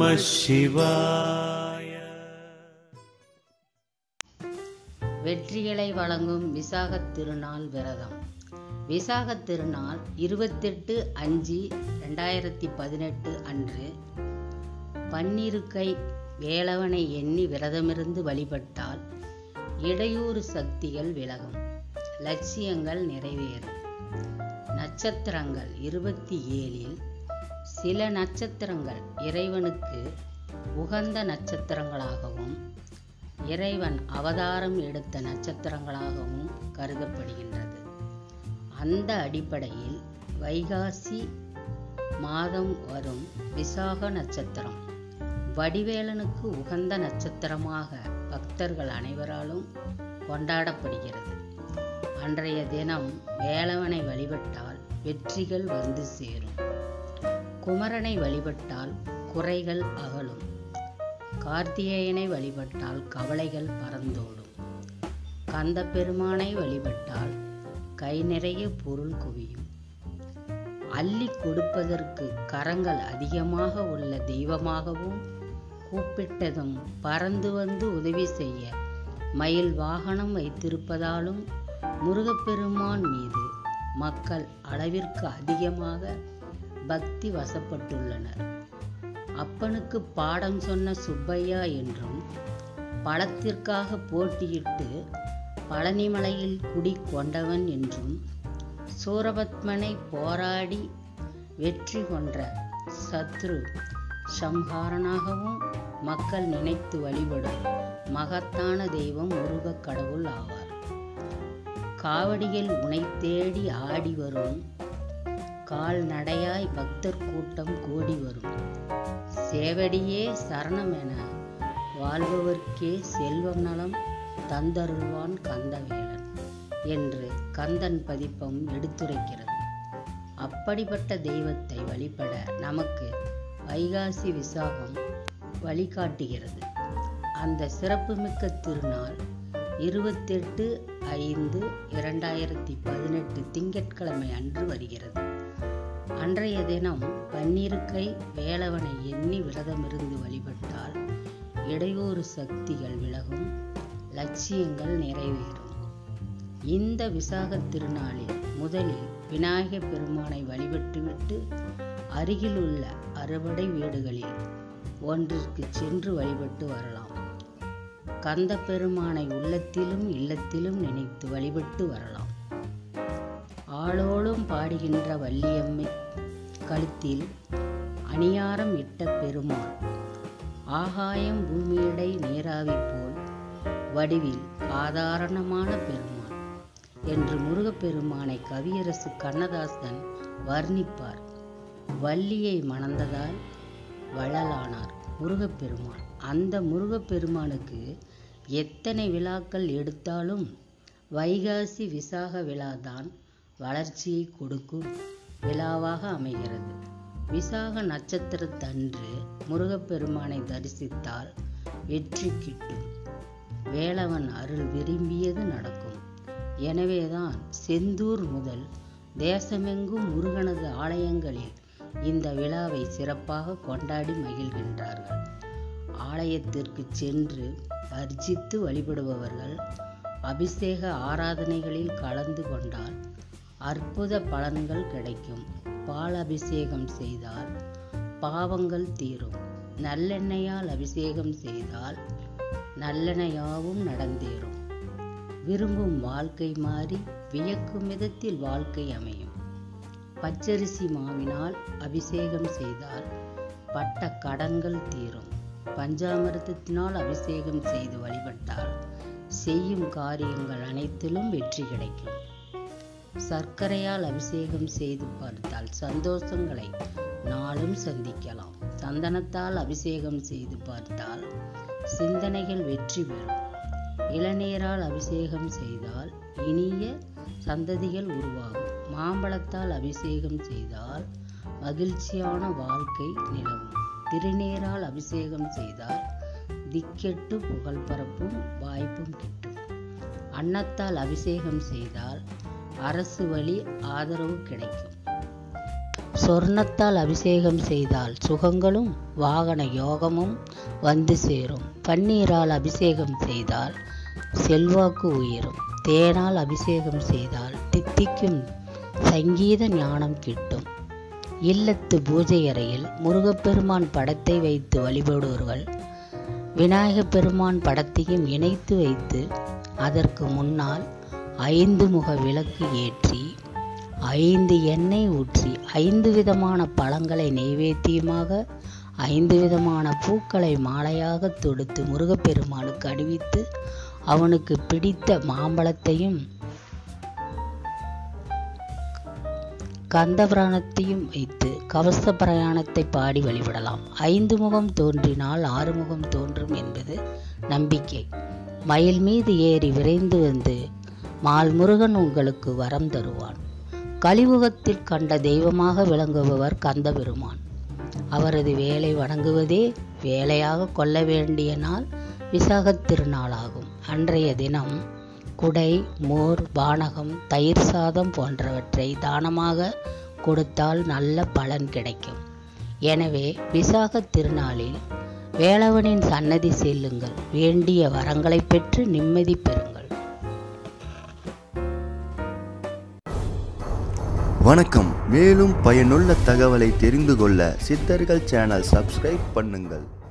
நம சிவாய வெற்றிகளை வழங்கும் விசாகத் திருநாள் விரதம் விசாகத் திருநாள் இருபத்தெட்டு அஞ்சு ரெண்டாயிரத்தி பதினெட்டு அன்று பன்னிருக்கை வேலவனை எண்ணி விரதமிருந்து வழிபட்டால் இடையூறு சக்திகள் விலகும் லட்சியங்கள் நிறைவேறும் நட்சத்திரங்கள் இருபத்தி ஏழில் சில நட்சத்திரங்கள் இறைவனுக்கு உகந்த நட்சத்திரங்களாகவும் இறைவன் அவதாரம் எடுத்த நட்சத்திரங்களாகவும் கருதப்படுகின்றது அந்த அடிப்படையில் வைகாசி மாதம் வரும் விசாக நட்சத்திரம் வடிவேலனுக்கு உகந்த நட்சத்திரமாக பக்தர்கள் அனைவராலும் கொண்டாடப்படுகிறது அன்றைய தினம் வேலவனை வழிபட்டால் வெற்றிகள் வந்து சேரும் குமரனை வழிபட்டால் குறைகள் அகலும் கார்த்திகேயனை வழிபட்டால் கவலைகள் பறந்தோடும் கந்த பெருமானை வழிபட்டால் கை நிறைய பொருள் குவியும் அள்ளி கொடுப்பதற்கு கரங்கள் அதிகமாக உள்ள தெய்வமாகவும் கூப்பிட்டதும் பறந்து வந்து உதவி செய்ய மயில் வாகனம் வைத்திருப்பதாலும் முருகப்பெருமான் மீது மக்கள் அளவிற்கு அதிகமாக பக்தி வசப்பட்டுள்ளனர் அப்பனுக்கு பாடம் சொன்ன சுப்பையா என்றும் பழத்திற்காக போட்டியிட்டு பழனிமலையில் குடி கொண்டவன் என்றும் சூரபத்மனை போராடி வெற்றி கொன்ற சத்ரு சம்ஹாரனாகவும் மக்கள் நினைத்து வழிபடும் மகத்தான தெய்வம் முருகக் கடவுள் ஆவார் காவடியில் உனை தேடி ஆடி வரும் கால்நடையாய் பக்தர் கூட்டம் கூடி வரும் சேவடியே சரணம் என வாழ்பவர்க்கே செல்வம் நலம் தந்தருள்வான் கந்தவேலன் என்று கந்தன் பதிப்பம் எடுத்துரைக்கிறது அப்படிப்பட்ட தெய்வத்தை வழிபட நமக்கு வைகாசி விசாகம் வழிகாட்டுகிறது அந்த சிறப்புமிக்க திருநாள் இருபத்தெட்டு ஐந்து இரண்டாயிரத்தி பதினெட்டு திங்கட்கிழமை அன்று வருகிறது அன்றைய தினம் பன்னிருக்கை வேலவனை எண்ணி விரதமிருந்து வழிபட்டால் இடையூறு சக்திகள் விலகும் லட்சியங்கள் நிறைவேறும் இந்த விசாக திருநாளில் முதலில் விநாயக பெருமானை வழிபட்டுவிட்டு அருகிலுள்ள அறுபடை வீடுகளில் ஒன்றிற்கு சென்று வழிபட்டு வரலாம் கந்த பெருமானை உள்ளத்திலும் இல்லத்திலும் நினைத்து வழிபட்டு வரலாம் ஆளோளும் பாடுகின்ற வள்ளியம்மை கழுத்தில் அணியாரம் இட்ட பெருமான் ஆகாயம் பூமியடை நீராவி போல் வடிவில் சாதாரணமான பெருமான் என்று முருகப்பெருமானை கவியரசு கண்ணதாசன் வர்ணிப்பார் வள்ளியை மணந்ததால் வள்ளலானார் முருகப்பெருமான் அந்த முருகப்பெருமானுக்கு எத்தனை விழாக்கள் எடுத்தாலும் வைகாசி விசாக விழாதான் வளர்ச்சியை கொடுக்கும் விழாவாக அமைகிறது விசாக நட்சத்திரத்தன்று முருகப்பெருமானை தரிசித்தால் வெற்றி கிட்டும் வேலவன் அருள் விரும்பியது நடக்கும் எனவேதான் செந்தூர் முதல் தேசமெங்கும் முருகனது ஆலயங்களில் இந்த விழாவை சிறப்பாக கொண்டாடி மகிழ்கின்றார்கள் ஆலயத்திற்கு சென்று அர்ச்சித்து வழிபடுபவர்கள் அபிஷேக ஆராதனைகளில் கலந்து கொண்டால் அற்புத பலன்கள் கிடைக்கும் பால் அபிஷேகம் செய்தால் பாவங்கள் தீரும் நல்லெண்ணெயால் அபிஷேகம் செய்தால் நல்லெண்ணெயாவும் நடந்தேறும் விரும்பும் வாழ்க்கை மாறி வியக்கும் விதத்தில் வாழ்க்கை அமையும் பச்சரிசி மாவினால் அபிஷேகம் செய்தால் பட்ட கடன்கள் தீரும் பஞ்சாமிர்தத்தினால் அபிஷேகம் செய்து வழிபட்டால் செய்யும் காரியங்கள் அனைத்திலும் வெற்றி கிடைக்கும் சர்க்கரையால் அபிஷேகம் செய்து பார்த்தால் சந்தோஷங்களை நாளும் சந்திக்கலாம் சந்தனத்தால் அபிஷேகம் செய்து பார்த்தால் சிந்தனைகள் வெற்றி பெறும் இளநீரால் அபிஷேகம் செய்தால் இனிய சந்ததிகள் உருவாகும் மாம்பழத்தால் அபிஷேகம் செய்தால் மகிழ்ச்சியான வாழ்க்கை நிலவும் திருநீரால் அபிஷேகம் செய்தால் திக்கெட்டு புகழ் பரப்பும் வாய்ப்பும் கிட்டும் அன்னத்தால் அபிஷேகம் செய்தால் அரசு வழி ஆதரவு கிடைக்கும் சொர்ணத்தால் அபிஷேகம் செய்தால் சுகங்களும் வாகன யோகமும் வந்து சேரும் பன்னீரால் அபிஷேகம் செய்தால் செல்வாக்கு உயரும் தேனால் அபிஷேகம் செய்தால் தித்திக்கும் சங்கீத ஞானம் கிட்டும் இல்லத்து பூஜை அறையில் முருகப்பெருமான் படத்தை வைத்து வழிபடுவர்கள் விநாயகப் பெருமான் படத்தையும் இணைத்து வைத்து அதற்கு முன்னால் ஐந்து முக விளக்கு ஏற்றி ஐந்து எண்ணெய் ஊற்றி ஐந்து விதமான பழங்களை நெய்வேத்தியமாக ஐந்து விதமான பூக்களை மாலையாக தொடுத்து முருகப்பெருமானுக்கு அணிவித்து அவனுக்கு பிடித்த மாம்பழத்தையும் கந்தபுராணத்தையும் வைத்து கவச பிரயாணத்தை பாடி வழிபடலாம் ஐந்து முகம் தோன்றினால் ஆறு முகம் தோன்றும் என்பது நம்பிக்கை மயில் மீது ஏறி விரைந்து வந்து மால் முருகன் உங்களுக்கு வரம் தருவான் கலியுகத்தில் கண்ட தெய்வமாக விளங்குபவர் கந்தபெருமான் அவரது வேலை வணங்குவதே வேலையாக கொள்ள வேண்டிய நாள் விசாகத் திருநாளாகும் அன்றைய தினம் குடை மோர் பானகம் தயிர் சாதம் போன்றவற்றை தானமாக கொடுத்தால் நல்ல பலன் கிடைக்கும் எனவே விசாகத் திருநாளில் வேளவனின் சன்னதி செல்லுங்கள் வேண்டிய வரங்களை பெற்று நிம்மதி பெறுங்கள் வணக்கம் மேலும் பயனுள்ள தகவலை தெரிந்து கொள்ள சித்தர்கள் சேனல் சப்ஸ்கிரைப் பண்ணுங்கள்